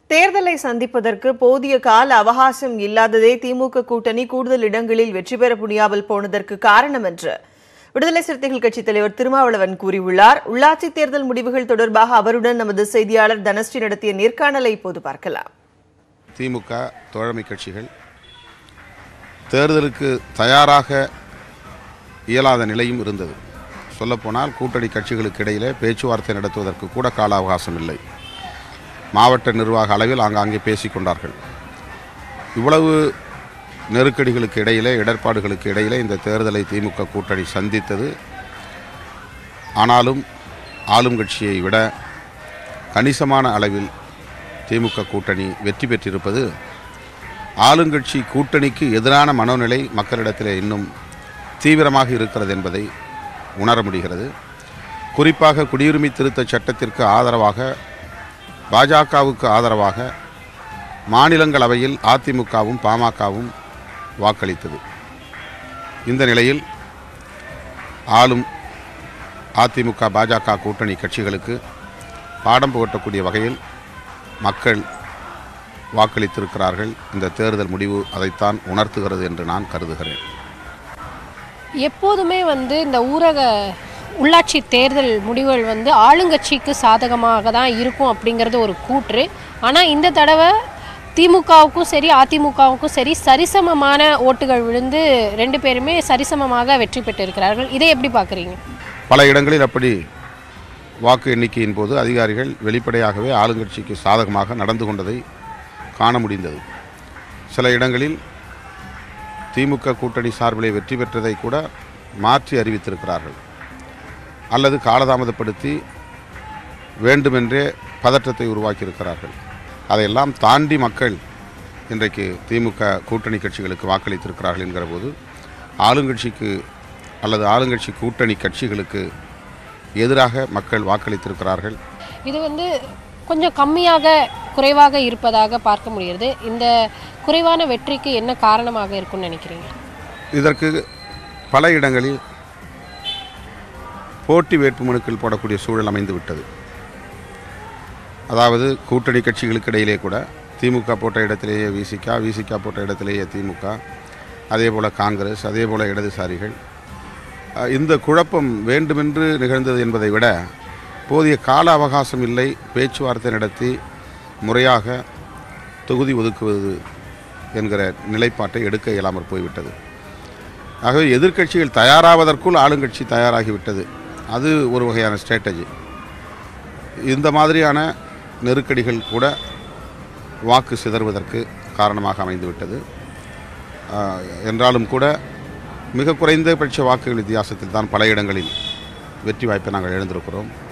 தேர்தலை சந்திப்பதற்கு போதிய கால அவகாசம் இல்லாததே திமுக கூட்டணி கூடுதல் இடங்களில் வெற்றி பெற முடியாமல் போனதற்கு காரணம் என்று விடுதலை சிறுத்தைகள் கட்சித் தலைவர் திருமாவளவன் கூறியுள்ளார் உள்ளாட்சி தேர்தல் முடிவுகள் தொடர்பாக அவருடன் நமது செய்தியாளர் தனஸ்ரீ நடத்திய நேர்காணலை இப்போது பார்க்கலாம் திமுக தோழமை கட்சிகள் தேர்தலுக்கு தயாராக இயலாத நிலையும் இருந்தது சொல்லப்போனால் கூட்டணி கட்சிகளுக்கு இடையிலே பேச்சுவார்த்தை நடத்துவதற்கு கூட கால அவகாசம் இல்லை மாவட்ட நிர்வாக அளவில் ஆங்காங்கே பேசிக்கொண்டார்கள் இவ்வளவு நெருக்கடிகளுக்கு இடையிலே இடர்பாடுகளுக்கு இடையிலே இந்த தேர்தலை திமுக கூட்டணி சந்தித்தது ஆனாலும் ஆளும் கட்சியை விட கணிசமான அளவில் திமுக கூட்டணி வெற்றி பெற்றிருப்பது ஆளுங்கட்சி கூட்டணிக்கு எதிரான மனோநிலை மக்களிடத்தில் இன்னும் தீவிரமாக இருக்கிறது என்பதை உணர முடிகிறது குறிப்பாக குடியுரிமை திருத்த சட்டத்திற்கு ஆதரவாக பாஜகவுக்கு ஆதரவாக மாநிலங்களவையில் அதிமுகவும் பாமகவும் வாக்களித்தது இந்த நிலையில் ஆளும் அதிமுக பாஜக கூட்டணி கட்சிகளுக்கு பாடம் புகட்டக்கூடிய வகையில் மக்கள் வாக்களித்திருக்கிறார்கள் இந்த தேர்தல் முடிவு அதைத்தான் உணர்த்துகிறது என்று நான் கருதுகிறேன் எப்போதுமே வந்து இந்த ஊரக உள்ளாட்சி தேர்தல் முடிவுகள் வந்து ஆளுங்கட்சிக்கு சாதகமாக தான் இருக்கும் அப்படிங்கிறது ஒரு கூற்று ஆனால் இந்த தடவை திமுகவுக்கும் சரி அதிமுகவுக்கும் சரி சரிசமமான ஓட்டுகள் விழுந்து ரெண்டு பேருமே சரிசமமாக வெற்றி பெற்றிருக்கிறார்கள் இதை எப்படி பார்க்குறீங்க பல இடங்களில் அப்படி வாக்கு எண்ணிக்கையின் போது அதிகாரிகள் வெளிப்படையாகவே ஆளுங்கட்சிக்கு சாதகமாக நடந்து கொண்டதை காண முடிந்தது சில இடங்களில் திமுக கூட்டணி சார்பிலே வெற்றி பெற்றதை கூட மாற்றி அறிவித்திருக்கிறார்கள் அல்லது காலதாமதப்படுத்தி வேண்டுமென்றே பதற்றத்தை உருவாக்கியிருக்கிறார்கள் அதையெல்லாம் தாண்டி மக்கள் இன்றைக்கு திமுக கூட்டணி கட்சிகளுக்கு வாக்களித்திருக்கிறார்கள் என்கிற போது ஆளுங்கட்சிக்கு அல்லது ஆளுங்கட்சி கூட்டணி கட்சிகளுக்கு எதிராக மக்கள் வாக்களித்திருக்கிறார்கள் இது வந்து கொஞ்சம் கம்மியாக குறைவாக இருப்பதாக பார்க்க முடிகிறது இந்த குறைவான வெற்றிக்கு என்ன காரணமாக இருக்கும்னு நினைக்கிறீங்க இதற்கு பல இடங்களில் போட்டி வேட்புமனுக்கள் போடக்கூடிய சூழல் அமைந்து விட்டது அதாவது கூட்டணி கட்சிகளுக்கு இடையிலே கூட திமுக போட்ட இடத்திலேயே விசிகா விசிகா போட்ட இடத்திலேயே திமுக அதே போல் காங்கிரஸ் அதே போல் இடதுசாரிகள் அஹ், இந்த குழப்பம் வேண்டுமென்று நிகழ்ந்தது என்பதை விட போதிய கால அவகாசம் இல்லை பேச்சுவார்த்தை நடத்தி முறையாக தொகுதி ஒதுக்குவது என்கிற நிலைப்பாட்டை எடுக்க இயலாமற் போய்விட்டது ஆகவே எதிர்க்கட்சிகள் தயாராவதற்குள் ஆளுங்கட்சி தயாராகிவிட்டது அது ஒரு வகையான ஸ்ட்ராட்டஜி இந்த மாதிரியான நெருக்கடிகள் கூட வாக்கு சிதறுவதற்கு காரணமாக அமைந்துவிட்டது ஆஹ், என்றாலும் கூட மிக குறைந்தபட்ச வாக்குகள் வித்தியாசத்தில் தான் பல இடங்களில் வெற்றி வாய்ப்பை நாங்கள் எழுந்திருக்கிறோம்